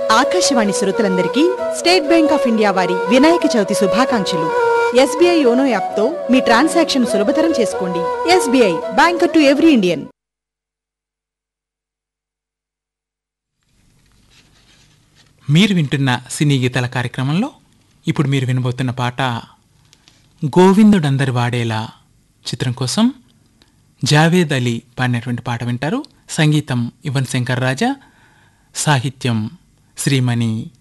ఆకాశవాణి శ్రోతలందరికీ state bank of India వారి వినాయక చవితి శుభాకాంక్షలు ఎస్బీఐ యోనో యాప్తో మీ ట్రాన్సాక్షన్ సులభతరం చేసుకోండి SBI banker to every Indian మీరు వింటున్న సినీ గీతాల కార్యక్రమంలో ఇప్పుడు మీరు వినబోతున్న పాట గోవిందుడందరి వాడేలా చిత్రం కోసం జావేద్ అలీ పాడినటువంటి పాట వింటారు సంగీతం యువన్ శంకర్ రాజా సాహిత్యం శ్రీమణి